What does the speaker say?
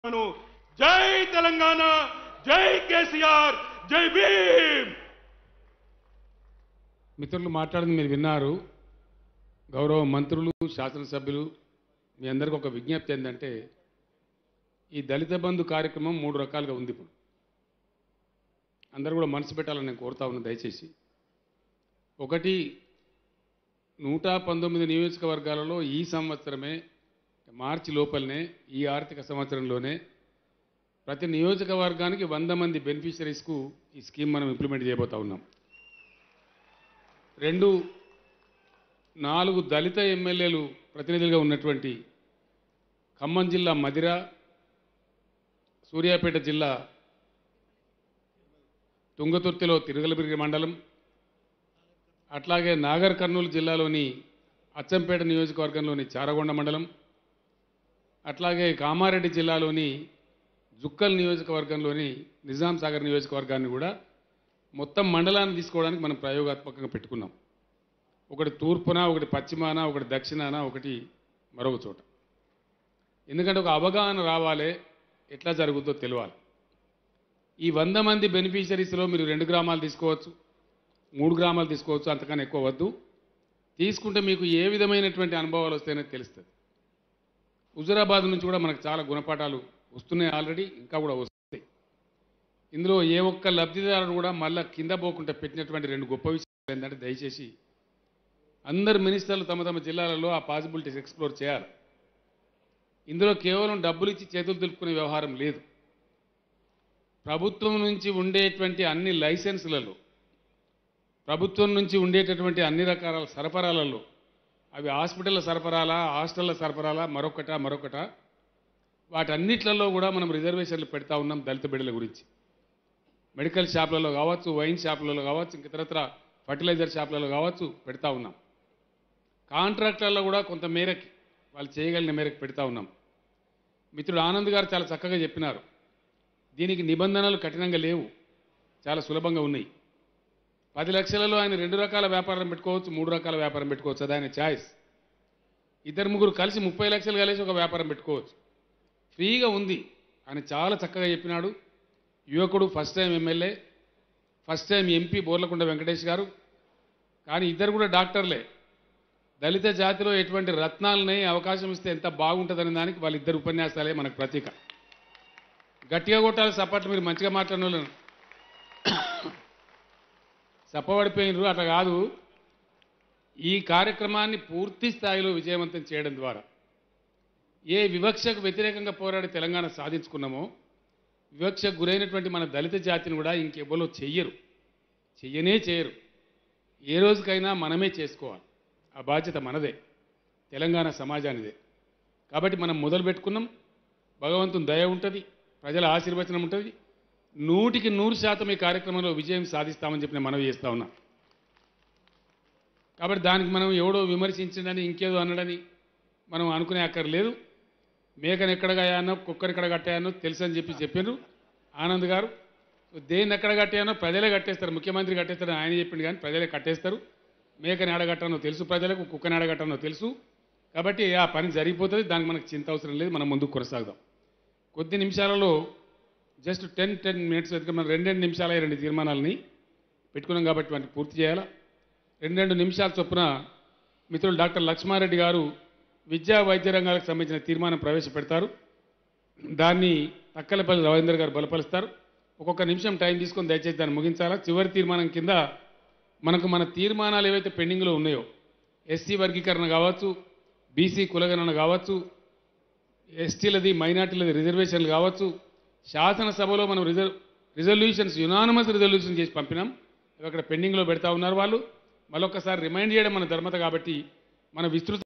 ను జై తెలంగాణ జై కేసీఆర్ జై భీమ్ మిత్రులు మాట్లాడింది మీరు విన్నారు గౌరవ మంత్రులు శాసనసభ్యులు మీ అందరికీ ఒక విజ్ఞప్తి ఏంటంటే ఈ దళిత బంధు కార్యక్రమం మూడు రకాలుగా ఉంది ఇప్పుడు అందరూ కూడా మనసు పెట్టాలని నేను కోరుతా ఉన్నాను దయచేసి ఒకటి నూట పంతొమ్మిది నియోజకవర్గాలలో ఈ సంవత్సరమే మార్చి లోపలనే ఈ ఆర్థిక సంవత్సరంలోనే ప్రతి నియోజకవర్గానికి వంద మంది బెనిఫిషరీస్కు ఈ స్కీమ్ మనం ఇంప్లిమెంట్ చేయబోతా ఉన్నాం రెండు నాలుగు దళిత ఎమ్మెల్యేలు ప్రతినిధులుగా ఉన్నటువంటి ఖమ్మం జిల్లా మదిర సూర్యాపేట జిల్లా తుంగతుర్తిలో తిరుగలబిరిగి మండలం అట్లాగే నాగర్ కర్నూలు జిల్లాలోని అచ్చంపేట నియోజకవర్గంలోని చారగొండ మండలం అట్లాగే కామారెడ్డి జిల్లాలోని జుక్కల్ నియోజకవర్గంలోని నిజాం సాగర్ నియోజకవర్గాన్ని కూడా మొత్తం మండలాన్ని తీసుకోవడానికి మనం ప్రయోగాత్మకంగా పెట్టుకున్నాం ఒకటి తూర్పున ఒకటి పశ్చిమాన ఒకటి దక్షిణాన ఒకటి మరొక చోట ఎందుకంటే ఒక అవగాహన రావాలి ఎట్లా జరుగుతుందో తెలియాలి ఈ వంద మంది బెనిఫిషరీస్లో మీరు రెండు గ్రామాలు తీసుకోవచ్చు మూడు గ్రామాలు తీసుకోవచ్చు అంతకన్నా ఎక్కువ వద్దు తీసుకుంటే మీకు ఏ విధమైనటువంటి అనుభవాలు వస్తాయనేది తెలుస్తుంది హుజురాబాద్ నుంచి కూడా మనకు చాలా గుణపాఠాలు వస్తున్నాయి ఆల్రెడీ ఇంకా కూడా వస్తాయి ఇందులో ఏ ఒక్క లబ్ధిదారుడు కూడా మళ్ళా కింద పోకుండా పెట్టినటువంటి రెండు గొప్ప విషయాలు ఏంటంటే దయచేసి అందరు మినిస్టర్లు తమ తమ జిల్లాలలో ఆ పాసిబిలిటీస్ ఎక్స్ప్లోర్ చేయాలి ఇందులో కేవలం డబ్బులు ఇచ్చి చేతులు దులుపుకునే వ్యవహారం లేదు ప్రభుత్వం నుంచి ఉండేటువంటి అన్ని లైసెన్సులలో ప్రభుత్వం నుంచి ఉండేటటువంటి అన్ని రకాల సరఫరాలలో అవి హాస్పిటల్ల సరఫరాలా హాస్టల్ల సరఫరాలా మరొకట మరొకట వాటన్నిట్లలో కూడా మనం రిజర్వేషన్లు పెడతా ఉన్నాం దళిత బిడ్డల గురించి మెడికల్ షాపులలో కావచ్చు వైన్ షాపులలో కావచ్చు ఇంక ఇతరత్ర ఫర్టిలైజర్ షాపులలో కావచ్చు పెడతా ఉన్నాం కాంట్రాక్టర్లో కూడా కొంత మేరకి వాళ్ళు చేయగలిగిన మేరకు పెడతా ఉన్నాం మిత్రుడు ఆనంద్ గారు చాలా చక్కగా చెప్పినారు దీనికి నిబంధనలు కఠినంగా లేవు చాలా సులభంగా ఉన్నాయి పది లక్షలలో ఆయన రెండు రకాల వ్యాపారం పెట్టుకోవచ్చు మూడు రకాల వ్యాపారం పెట్టుకోవచ్చు అది ఆయన ఛాయిస్ ఇద్దరు ముగ్గురు కలిసి ముప్పై లక్షలు కలిసి ఒక వ్యాపారం పెట్టుకోవచ్చు ఫ్రీగా ఉంది ఆయన చాలా చక్కగా చెప్పినాడు యువకుడు first time MLA first time MP Borlakonda Venkatesh garu కానీ ఇద్దరు కూడా డాక్టర్లే దళిత జాతిలో ఎటువంటి రత్నాలని అవకాశం ఇస్తే ఎంత బాగుంటుందనే దానికి వాళ్ళిద్దరు ఉపన్యాసాలే మనకు ప్రతీక గట్టిగా కొట్టాలి సపోర్ట్ మీరు మంచిగా మాట్లాడిన వాళ్ళను చప్పబడిపోయినరు అట్లా కాదు ఈ కార్యక్రమాన్ని పూర్తి స్థాయిలో విజయవంతం చేయడం ద్వారా ఏ వివక్షకు వ్యతిరేకంగా పోరాడి తెలంగాణ సాధించుకున్నామో వివక్షకు గురైనటువంటి మన దళిత జాతిని కూడా ఇంకెవ్వరో చెయ్యరు చెయ్యనే చేయరు ఏ రోజుకైనా మనమే చేసుకోవాలి ఆ బాధ్యత మనదే తెలంగాణ సమాజానిదే కాబట్టి మనం మొదలు పెట్టుకున్నాం భగవంతుని దయ ఉంటుంది ప్రజల ఆశీర్వచనం ఉంటుంది నూటికి నూరు శాతం ఈ కార్యక్రమంలో విజయం సాధిస్తామని చెప్పి నేను మనవి చేస్తా ఉన్నా కాబట్టి దానికి మనం ఎవడో విమర్శించడని ఇంకేదో అనడని మనం అనుకునే అక్కర్లేదు మేకను ఎక్కడ కట్టానో కుక్కర్ ఎక్కడ కట్టానో తెలుసు అని చెప్పి చెప్పారు ఆనంద్ గారు సో దేన్ని ఎక్కడ కట్టానో ప్రజలే కట్టేస్తారు ముఖ్యమంత్రి కట్టేస్తారని ఆయన చెప్పిండు కానీ ప్రజలే కట్టేస్తారు మేకని ఆడగట్టానో తెలుసు ప్రజలకు కుక్కని ఆడగట్టానో తెలుసు కాబట్టి ఆ పని జరిగిపోతుంది దానికి మనకు చింత అవసరం లేదు మనం ముందుకు కొనసాగుదాం కొద్ది నిమిషాలలో జస్ట్ టెన్ టెన్ మినిట్స్ ఎందుకంటే మనం రెండు రెండు నిమిషాల రెండు తీర్మానాలని పెట్టుకున్నాం కాబట్టి వాటిని పూర్తి చేయాలా రెండు రెండు నిమిషాల చొప్పున మిత్రులు డాక్టర్ లక్ష్మారెడ్డి గారు విద్యా వైద్య రంగాలకు సంబంధించిన తీర్మానం ప్రవేశపెడతారు దాన్ని తక్కలపల్లి రవీందర్ గారు బలపరుస్తారు ఒక్కొక్క నిమిషం టైం తీసుకొని దయచేసి దాన్ని ముగించాలా చివరి తీర్మానం కింద మనకు మన తీర్మానాలు ఏవైతే పెండింగ్లో ఉన్నాయో ఎస్సీ వర్గీకరణ కావచ్చు బీసీ కులగణన కావచ్చు ఎస్టీలది మైనార్టీలది రిజర్వేషన్లు కావచ్చు శాసనసభలో మనం రిజర్వ్ రిజల్యూషన్స్ యునానమస్ రిజల్యూషన్ చేసి పంపినాం అవి అక్కడ పెండింగ్లో పెడతా ఉన్నారు వాళ్ళు మళ్ళొక్కసారి రిమైండ్ చేయడం మన ధర్మత కాబట్టి మన విస్తృత